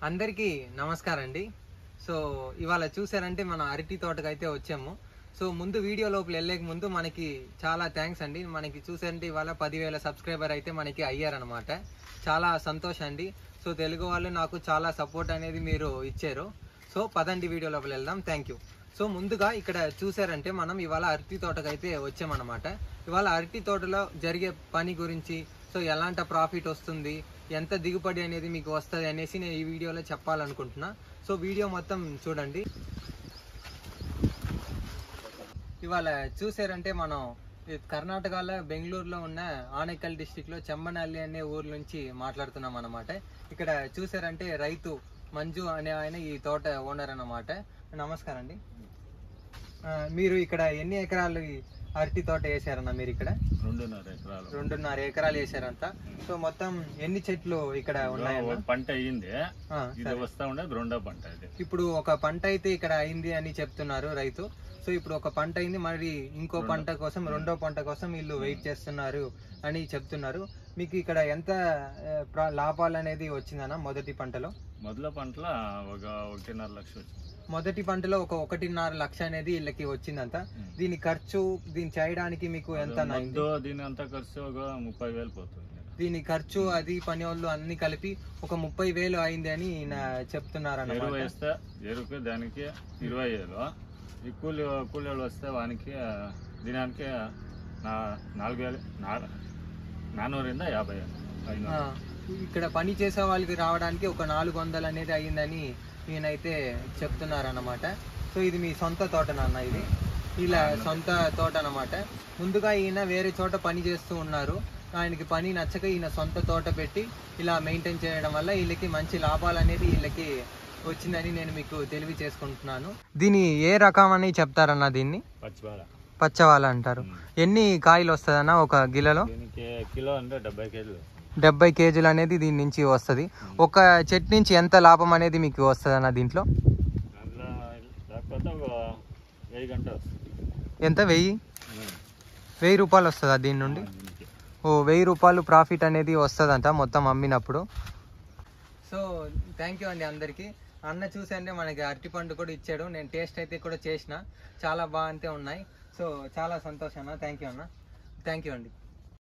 అందరికీ నమస్కారం అండి సో ఇవాళ చూసారంటే మనం అరటి తోటకు అయితే వచ్చాము సో ముందు వీడియో లోపల వెళ్ళేక ముందు మనకి చాలా థ్యాంక్స్ అండి మనకి చూసారంటే ఇవాళ పదివేల సబ్స్క్రైబర్ అయితే మనకి అయ్యారనమాట చాలా సంతోషం అండి సో తెలుగు వాళ్ళు నాకు చాలా సపోర్ట్ అనేది మీరు ఇచ్చారు సో పదండి వీడియో లోపల వెళ్దాం థ్యాంక్ యూ సో ముందుగా ఇక్కడ చూసారంటే మనం ఇవాళ అరటి తోటకు అయితే వచ్చామన్నమాట ఇవాళ అరటి తోటలో జరిగే పని గురించి సో ఎలాంటి ప్రాఫిట్ వస్తుంది ఎంత దిగుబడి అనేది మీకు వస్తుంది అనేసి నేను ఈ వీడియోలో చెప్పాలనుకుంటున్నా సో వీడియో మొత్తం చూడండి ఇవాళ చూసారంటే మనం ఈ కర్ణాటకలో బెంగళూరులో ఉన్న ఆనేకల్ డిస్టిక్ లో చెమ్మనల్లి అనే ఊరు నుంచి మాట్లాడుతున్నాం అనమాట ఇక్కడ చూసారంటే రైతు మంజు అనే ఆయన ఈ తోట ఓనర్ అన్నమాట నమస్కారం అండి ఆ, మీరు ఇక్కడ ఎన్ని ఎకరాలు ఈ అరటి తోట వేసారన్న మీరు ఇక్కడ రెండున్నర ఎకరాలు రెండున్నర ఎకరాలు వేసారంట సో మొత్తం ఎన్ని చెట్లు ఇక్కడ ఉన్నాయన్న ఒక పంట అయ్యింది ఆ, ఇది సరే. వస్తా ఉండేది రెండో పంట ఇది ఇప్పుడు ఒక పంట అయితే ఇక్కడ అయింది అని చెప్తున్నారు రైతు సో ఇప్పుడు ఒక పంట అయింది మరి ఇంకో రెండో. పంట కోసం రెండో పంట కోసం వీళ్ళు వెయిట్ చేస్తున్నారు అని చెప్తున్నారు మీకు ఇక్కడ ఎంత ఆ, ప్ర- లాభాలు అనేది వచ్చిందన్న మొదటి పంటలో మొదల పంటల ఒక ఒకటిన్నర లక్ష వచ్చింది మొదటి పంటలో ఒక ఒకటిన్నర లక్ష అనేది వీళ్ళకి వచ్చిందంట ఉమ్. దీని ఖర్చు దీన్ని చేయడానికి మీకు ఎంత అది అయింది మందు దీని అంతా ఖర్చు ఒక ముప్పై వేలు పోతుంది దీని ఖర్చు అది పని వాళ్ళు అన్ని కలిపి ఒక ముప్పై వేలు అయింది అని ఈయన చెప్తున్నారు ఎరువు అన్నమాట వేస్తే ఎరువుకి దానికి ఇరవై వేలు ఈ కూలి కూలి వాళ్ళు వస్తే వానికి దినానికి నా నాలుగు వేలు నా- నాన్నూರಿಂದ యాభై ఐదు ఆ, ఇక్కడ పని చేసే వాళ్ళకి రావడానికి ఒక నాలుగు వందలు అనేది అయ్యిందని ఈయనైతే చెప్తున్నారు అన్నమాట సో ఇది మీ సొంత తోట నాన్న ఇది ఇలా సొంత తోట అన్నమాట ముందుగా ఈయన వేరే చోట పని చేస్తూ ఉన్నారు ఆయనకి పని నచ్చక ఈయన సొంత తోట పెట్టి ఇలా మెయింటైన్ చేయడం వల్ల వీళ్ళకి మంచి లాభాలు అనేది వీళ్ళకి వచ్చిందని నేను మీకు తెలివి చేసుకుంటున్నాను దీని ఏ రకం అని చెప్తారన్న దీన్ని పచ్చివాడ పచ్చవాళ్ళ అంటారు ఎన్ని కాయలు వస్తుందన్న ఒక గిలలో దీనికి కిలో అంటే డెబ్బై కేజీలు డెబ్బై కేజీలు అనేది దీని నుంచి వస్తుంది ఒక చెట్టు నుంచి ఎంత లాభం అనేది మీకు వస్తుంది అన్న దీంట్లో దాంట్లో లేకపోతే ఒక వెయ్యి గంట వస్తుంది ఎంత వెయ్యి వెయ్యి రూపాయలు వస్తుందా దీని నుండి దీనికి ఓ వెయ్యి రూపాయలు ప్రాఫిట్ అనేది వస్తుందంట మొత్తం అమ్మినప్పుడు సో థ్యాంక్ యూ అండి అందరికీ అన్న చూసంటే మనకి అరటిపండు కూడా ఇచ్చాడు నేను టేస్ట్ అయితే కూడా చేసిన చాలా బాగా అంతే ఉన్నాయి సో చాలా సంతోషం అన్న థ్యాంక్ యూ అన్న థ్యాంక్ యూ అండి